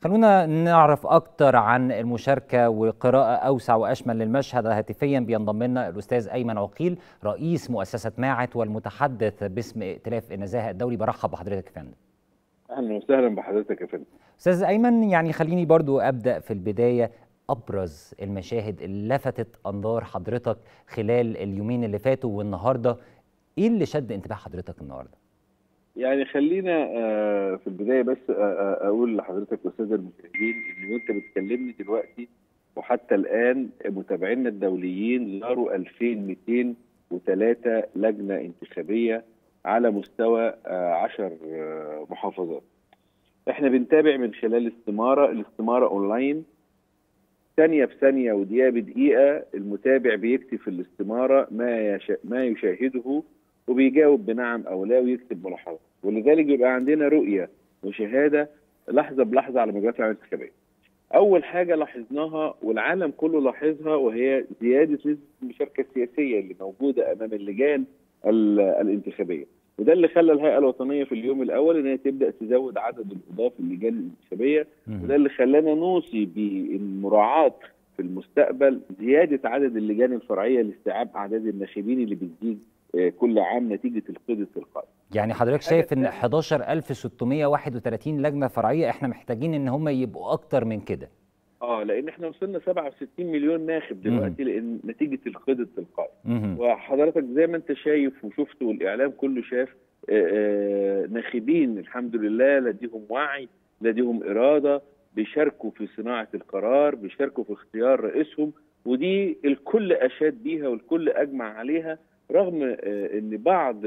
خلونا نعرف أكتر عن المشاركة وقراءة أوسع وأشمل للمشهد هاتفيا بينضم لنا الأستاذ أيمن عقيل رئيس مؤسسة ماعت والمتحدث باسم ائتلاف النزاهة الدولي برحب بحضرتك يا فندم اهلا وسهلا بحضرتك يا فندم أستاذ أيمن يعني خليني برضو أبدأ في البداية أبرز المشاهد اللي لفتت أنظار حضرتك خلال اليومين اللي فاتوا والنهاردة إيه اللي شد انتباه حضرتك النهاردة؟ يعني خلينا آه، في البدايه بس آه، آه، اقول لحضرتك والساده المشاهدين ان وانت بتكلمني دلوقتي وحتى الان متابعينا الدوليين زاروا 2203 لجنه انتخابيه على مستوى 10 محافظات. احنا بنتابع من خلال استماره، الاستماره اونلاين ثانيه بثانيه ودقيقه بدقيقه المتابع بيكتب في الاستماره ما يشا ما يشاهده وبيجاوب بنعم او لا ويكتب ملاحظات ولذلك بيبقى عندنا رؤيه وشهاده لحظه بلحظه على مجريات العمليه الانتخابيه. اول حاجه لاحظناها والعالم كله لاحظها وهي زياده نسبه المشاركه السياسيه اللي موجوده امام اللجان الانتخابيه. وده اللي خلى الهيئه الوطنيه في اليوم الاول ان هي تبدا تزود عدد القضاه في اللجان الانتخابيه وده اللي خلانا نوصي بالمراعاه في المستقبل زياده عدد اللجان الفرعيه لاستيعاب اعداد الناخبين اللي بتزيد كل عام نتيجه القيد التلقائي. يعني حضرتك شايف ان 11631 لجنه فرعيه احنا محتاجين ان هم يبقوا اكتر من كده. اه لان احنا وصلنا 67 مليون ناخب دلوقتي لان نتيجه القيد التلقائي. وحضرتك زي ما انت شايف وشفت والاعلام كله شاف آآ آآ ناخبين الحمد لله لديهم وعي لديهم اراده بيشاركوا في صناعه القرار بيشاركوا في اختيار رئيسهم ودي الكل اشاد بيها والكل اجمع عليها رغم ان بعض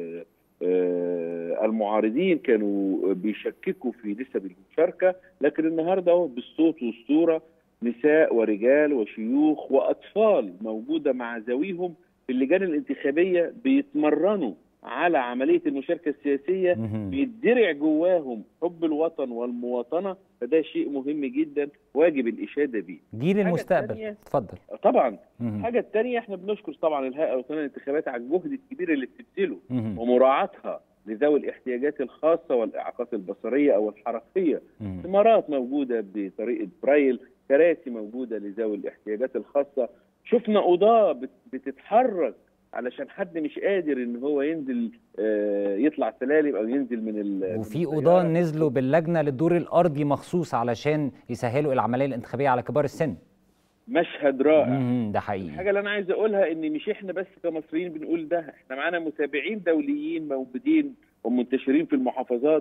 المعارضين كانوا بيشككوا في نسب المشاركه لكن النهارده اهو بالصوت والصوره نساء ورجال وشيوخ واطفال موجوده مع ذويهم في اللجان الانتخابيه بيتمرنوا على عمليه المشاركه السياسيه بيتدرع جواهم حب الوطن والمواطنه فده شيء مهم جدا واجب الاشاده بيه. جيل المستقبل اتفضل. طبعا الحاجه الثانيه احنا بنشكر طبعا الهيئه الوطنيه للانتخابات على الجهد الكبير اللي بتبذله ومراعاتها لذوي الاحتياجات الخاصه والاعاقات البصريه او الحركيه. استمارات موجوده بطريقه برايل، كراسي موجوده لذوي الاحتياجات الخاصه، شفنا قضاه بتتحرك علشان حد مش قادر ان هو ينزل آه يطلع سلالم او ينزل من ال وفي قضاه نزلوا باللجنه للدور الارضي مخصوص علشان يسهلوا العمليه الانتخابيه على كبار السن مشهد رائع ده حقيقي الحاجه اللي انا عايز اقولها ان مش احنا بس كمصريين بنقول ده احنا معانا متابعين دوليين موجودين ومنتشرين في المحافظات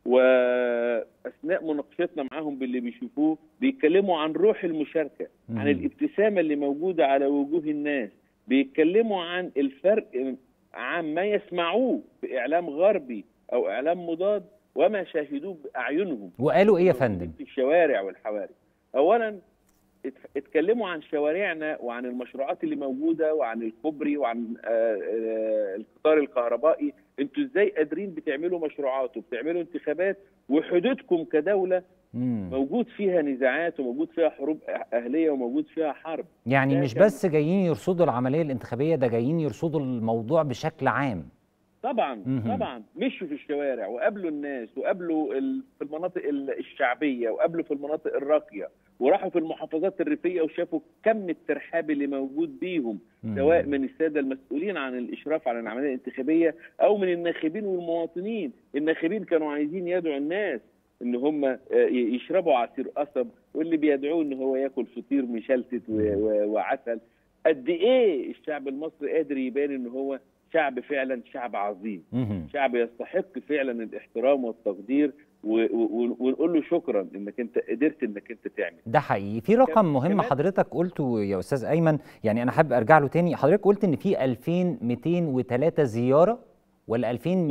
واثناء مناقشتنا معاهم باللي بيشوفوه بيتكلموا عن روح المشاركه مم. عن الابتسامه اللي موجوده على وجوه الناس بيتكلموا عن الفرق عن ما يسمعوه في اعلام غربي او اعلام مضاد وما شاهدوه باعينهم وقالوا ايه يا فندم في الشوارع والحواري اولا اتكلموا عن شوارعنا وعن المشروعات اللي موجوده وعن الكوبري وعن القطار الكهربائي انتوا ازاي قادرين بتعملوا مشروعات وبتعملوا انتخابات وحدودكم كدوله موجود فيها نزاعات وموجود فيها حروب اهليه وموجود فيها حرب يعني مش بس جايين يرصدوا العمليه الانتخابيه ده جايين يرصدوا الموضوع بشكل عام طبعا مم. طبعا مشوا في الشوارع وقابلوا الناس وقابلوا في المناطق الشعبيه وقابلوا في المناطق الراقيه وراحوا في المحافظات الريفيه وشافوا كم الترحاب اللي موجود بيهم مم. سواء من الساده المسؤولين عن الاشراف على العمليه الانتخابيه او من الناخبين والمواطنين الناخبين كانوا عايزين يدعوا الناس ان هم يشربوا عصير قصب واللي بيدعوه ان هو ياكل فطير مشلتت وعسل قد ايه الشعب المصري قادر يبان ان هو شعب فعلا شعب عظيم شعب يستحق فعلا الاحترام والتقدير ونقول له شكرا انك انت قدرت انك انت تعمل ده حقيقي في رقم مهم حضرتك قلته يا استاذ ايمن يعني انا حابب ارجع له تاني حضرتك قلت ان في 2203 زياره ولا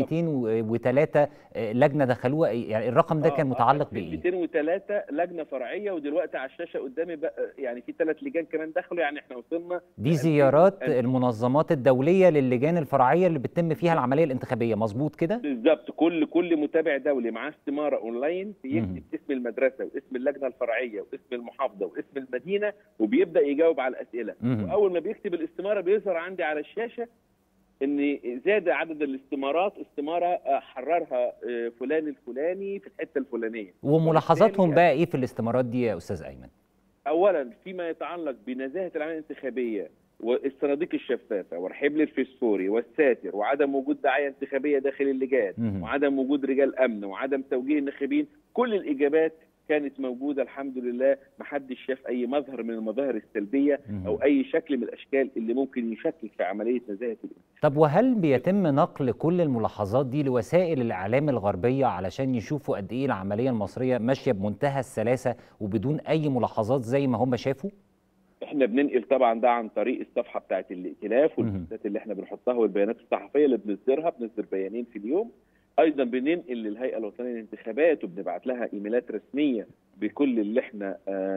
2203 لجنه دخلوها يعني الرقم ده كان متعلق بايه 203 لجنه فرعيه ودلوقتي على الشاشه قدامي بقى يعني في ثلاث لجان كمان دخلوا يعني احنا وصلنا دي زيارات المنظمات الدوليه للجان الفرعيه اللي بتتم فيها العمليه الانتخابيه مظبوط كده بالظبط كل كل متابع دولي معاه استماره اونلاين يكتب اسم المدرسه واسم اللجنه الفرعيه واسم المحافظه واسم المدينه وبيبدا يجاوب على الاسئله واول ما بيكتب الاستماره بيظهر عندي على الشاشه ان زاد عدد الاستمارات استماره آه، حررها آه، فلان الفلاني في الحته الفلانيه وملاحظاتهم وبالتالي- بقى ايه في الاستمارات دي يا استاذ ايمن اولا فيما يتعلق بنزاهه العمليه الانتخابيه والصناديق الشفافه والحبل الفسفوري والساتر وعدم وجود دعايه انتخابيه داخل اللجان مهم. وعدم وجود رجال امن وعدم توجيه الناخبين كل الاجابات كانت موجوده الحمد لله محدش شاف اي مظهر من المظاهر السلبيه مهم. او اي شكل من الاشكال اللي ممكن يشكك في عمليه نزاهه الانتخابات طب وهل بيتم نقل كل الملاحظات دي لوسائل الاعلام الغربيه علشان يشوفوا قد ايه العمليه المصريه ماشيه بمنتهى السلاسه وبدون اي ملاحظات زي ما هم شافوا احنا بننقل طبعا ده عن طريق الصفحه بتاعت الائتلاف مهم. والبوستات اللي احنا بنحطها والبيانات الصحفيه اللي بنصدرها بنصدر بيانين في اليوم ايضا بننقل للهيئه الوطنيه للانتخابات وبنبعت لها ايميلات رسميه بكل اللي احنا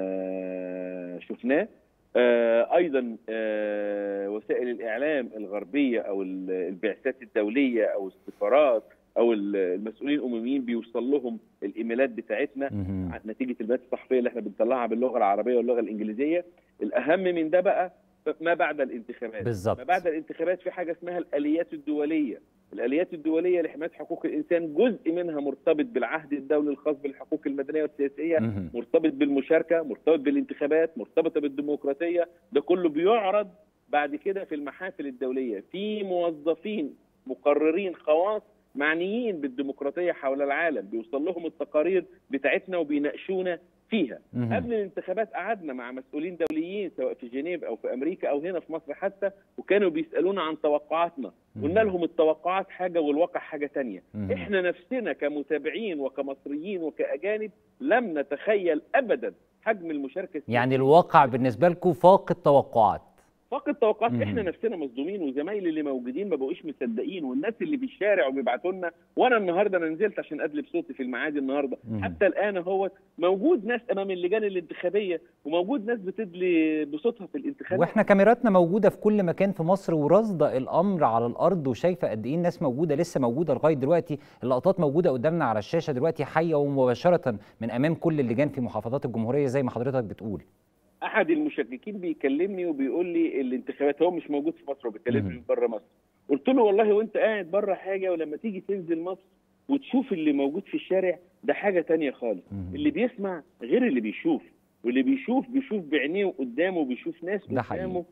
آه شفناه آه ايضا آه وسائل الاعلام الغربيه او ال- البعثات الدوليه او السفارات او ال- المسؤولين الامميين بيوصل لهم الايميلات بتاعتنا مهم. نتيجه البيانات الصحفيه اللي احنا بنطلعها باللغه العربيه واللغه الانجليزيه الاهم من ده بقى ما بعد الانتخابات بالظبط ما بعد الانتخابات في حاجه اسمها الاليات الدوليه الاليات الدوليه لحمايه حقوق الانسان جزء منها مرتبط بالعهد الدولي الخاص بالحقوق المدنيه والسياسيه مهم. مرتبط بالمشاركه مرتبط بالانتخابات مرتبطه بالديمقراطيه ده كله بيعرض بعد كده في المحافل الدوليه في موظفين مقررين خواص معنيين بالديمقراطيه حول العالم بيوصل لهم التقارير بتاعتنا وبيناقشونا فيها مهم. قبل الانتخابات قعدنا مع مسؤولين دوليين سواء في جنيف او في امريكا او هنا في مصر حتى وكانوا بيسالونا عن توقعاتنا قلنا لهم التوقعات حاجه والواقع حاجه تانية مهم. احنا نفسنا كمتابعين وكمصريين وكاجانب لم نتخيل ابدا حجم المشاركه يعني الواقع بالنسبه لكم فاق التوقعات فاقد توقعات مم. احنا نفسنا مصدومين وزمايلي اللي موجودين ما بقوش مصدقين والناس اللي في الشارع وبيبعتوا لنا وانا النهارده انا نزلت عشان ادلب صوتي في المعادي النهارده مم. حتى الان هو موجود ناس امام اللجان الانتخابيه وموجود ناس بتدلي بصوتها في الانتخابات واحنا كاميراتنا موجوده في كل مكان في مصر ورصده الامر على الارض وشايفه قد ايه الناس موجوده لسه موجوده لغايه دلوقتي اللقطات موجوده قدامنا على الشاشه دلوقتي حيه ومباشره من امام كل اللجان في محافظات الجمهوريه زي ما حضرتك بتقول احد المشككين بيكلمني وبيقول لي الانتخابات هو مش موجود في مصر وبيكلمني مم. من بره مصر قلت له والله وانت قاعد بره حاجه ولما تيجي تنزل مصر وتشوف اللي موجود في الشارع ده حاجه تانية خالص مم. اللي بيسمع غير اللي بيشوف واللي بيشوف بيشوف بعينيه قدامه بيشوف ناس ده حقيقي. قدامه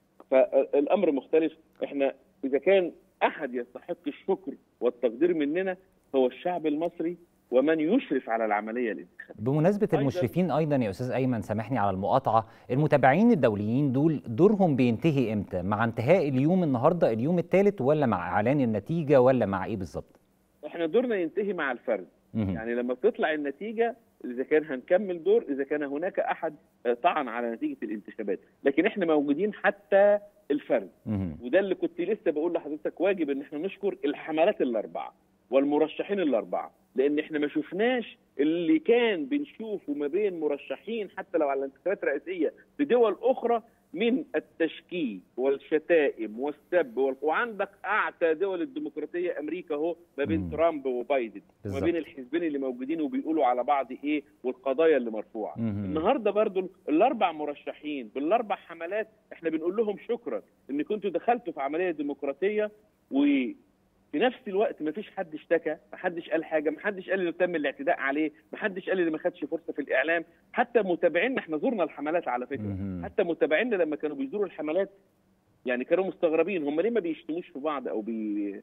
فالامر مختلف احنا اذا كان احد يستحق الشكر والتقدير مننا هو الشعب المصري ومن يشرف على العمليه الانتخابيه بمناسبة أيضاً- المشرفين أيضا يا أستاذ أيمن سامحني على المقاطعة المتابعين الدوليين دول دورهم بينتهي إمتى؟ مع انتهاء اليوم النهاردة اليوم الثالث ولا مع إعلان النتيجة ولا مع إيه بالظبط؟ احنا دورنا ينتهي مع الفرد مهم. يعني لما بتطلع النتيجه اذا كان هنكمل دور اذا كان هناك احد آه، طعن على نتيجه الانتخابات لكن احنا موجودين حتى الفرد مهم. وده اللي كنت لسه بقول لحضرتك واجب ان احنا نشكر الحملات الاربعه والمرشحين الاربعه لان احنا ما شفناش اللي كان بنشوفه ما بين مرشحين حتى لو على انتخابات رئاسيه في دول اخرى من التشكيك والشتائم والسب وال... وعندك اعتى دول الديمقراطيه امريكا اهو ما بين مم. ترامب وبايدن وما بالظبط. بين الحزبين اللي موجودين وبيقولوا على بعض ايه والقضايا اللي مرفوعه مهم. النهارده برضو الاربع مرشحين بالاربع حملات احنا بنقول لهم شكرا ان كنتوا دخلتوا في عمليه ديمقراطيه وفي نفس الوقت ما فيش حد اشتكى ما حدش قال حاجه ما حدش قال انه تم الاعتداء عليه ما حدش قال انه ما خدش فرصه في الاعلام حتى متابعينا احنا زرنا الحملات على فكره مهم. حتى متابعينا لما كانوا بيزوروا الحملات يعني كانوا مستغربين هم ليه ما بيشتموش في بعض او بي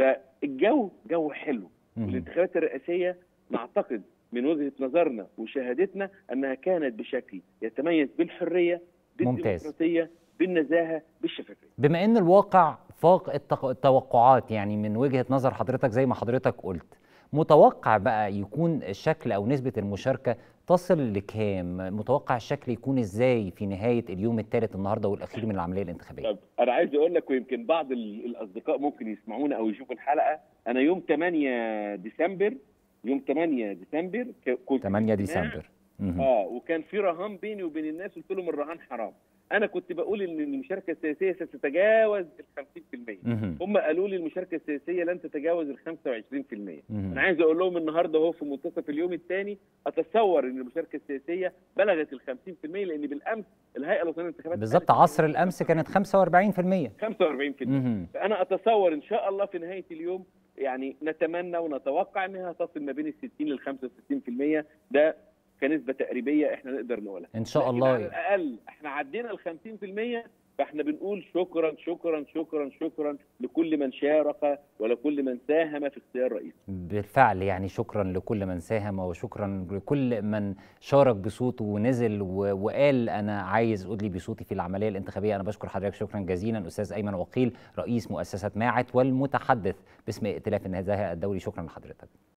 فالجو جو حلو مهم. والانتخابات الرئاسيه نعتقد من وجهه نظرنا وشهادتنا انها كانت بشكل يتميز بالحريه ممتاز. بالديمقراطيه بالنزاهه بالشفافيه بما ان الواقع فاق التق- التوقعات يعني من وجهة نظر حضرتك زي ما حضرتك قلت متوقع بقى يكون الشكل او نسبة المشاركة تصل لكام متوقع الشكل يكون ازاي في نهاية اليوم الثالث النهاردة والاخير من العملية الانتخابية طب انا عايز اقول لك ويمكن بعض ال- الاصدقاء ممكن يسمعونا او يشوفوا الحلقه انا يوم 8 ديسمبر يوم 8 ديسمبر ك- كنت 8 في اجتماع ديسمبر مهم. اه وكان في رهان بيني وبين الناس قلت لهم الرهان حرام انا كنت بقول ان المشاركه السياسيه ستتجاوز ال 50% مهم. هم قالوا لي المشاركه السياسيه لن تتجاوز ال 25% مهم. انا عايز اقول لهم النهارده اهو في منتصف اليوم الثاني اتصور ان المشاركه السياسيه بلغت ال 50% لان بالامس الهيئه الوطنيه للانتخابات بالظبط عصر الامس كانت 45% 45% مهم. فانا اتصور ان شاء الله في نهايه اليوم يعني نتمنى ونتوقع انها تصل ما بين ال 60 لل 65% ده كنسبه تقريبيه احنا نقدر نقولها ان شاء لكن الله على الاقل احنا عدينا ال 50% فاحنا بنقول شكرا شكرا شكرا شكرا لكل من شارك ولكل من ساهم في اختيار رئيس بالفعل يعني شكرا لكل من ساهم وشكرا لكل من شارك بصوته ونزل و- وقال انا عايز ادلي بصوتي في العمليه الانتخابيه انا بشكر حضرتك شكرا جزيلا استاذ ايمن وقيل رئيس مؤسسه ماعت والمتحدث باسم ائتلاف النزاهه الدولي شكرا لحضرتك